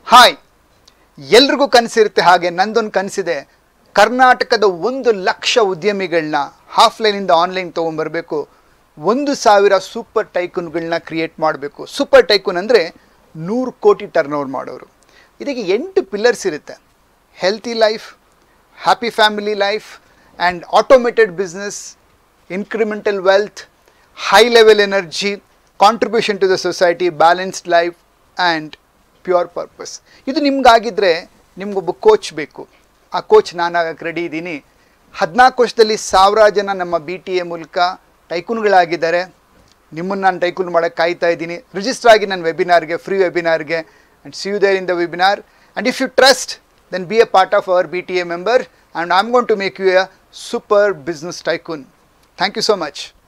hi ಎಲ್ರಿಗೂ ಕನಸಿರುತ್ತೆ ಹಾಗೆ ನಂದೊಂದು ಕನಸಿದೆ ಕರ್ನಾಟಕದ ಒಂದು ಲಕ್ಷ ಉದ್ಯಮಿಗಳನ್ನ ಆಫ್ಲೈನಿಂದ ಆನ್ಲೈನ್ ತೊಗೊಂಬರ್ಬೇಕು ಒಂದು ಸಾವಿರ ಸೂಪರ್ ಟೈಕೂನ್ಗಳನ್ನ ಕ್ರಿಯೇಟ್ ಮಾಡಬೇಕು ಸೂಪರ್ ಟೈಕೂನ್ ಅಂದರೆ ನೂರು ಕೋಟಿ ಟರ್ನ್ ಓವರ್ ಮಾಡೋರು ಇದಕ್ಕೆ ಎಂಟು ಪಿಲ್ಲರ್ಸ್ ಇರುತ್ತೆ healthy life happy family life and automated business incremental wealth high level energy contribution to the society balanced life and pure purpose ಇದು ನಿಮ್ಗಾಗಿದ್ದರೆ ನಿಮ್ಗೊಬ್ಬ ಕೋಚ್ ಬೇಕು ಆ ಕೋಚ್ ನಾನಾಗಕ್ಕೆ ರೆಡಿ ಇದ್ದೀನಿ ಹದಿನಾಲ್ಕು ವರ್ಷದಲ್ಲಿ ಸಾವಿರ ಜನ ನಮ್ಮ ಬಿ ಟಿ ಎ ಮೂಲಕ ಟೈಕೂನ್ಗಳಾಗಿದ್ದಾರೆ ನಿಮ್ಮನ್ನು ನಾನು ಟೈಕೂನ್ ಮಾಡೋಕ್ಕೆ ಕಾಯ್ತಾ ಇದ್ದೀನಿ ರಿಜಿಸ್ಟರ್ ಆಗಿ ನನ್ನ ವೆಬಿನಾರ್ಗೆ ಫ್ರೀ ವೆಬಿನಾರ್ಗೆ and see you there in the webinar and if you trust then be a part of our B T A member and I am gonna make you a super business tycoon thank you so much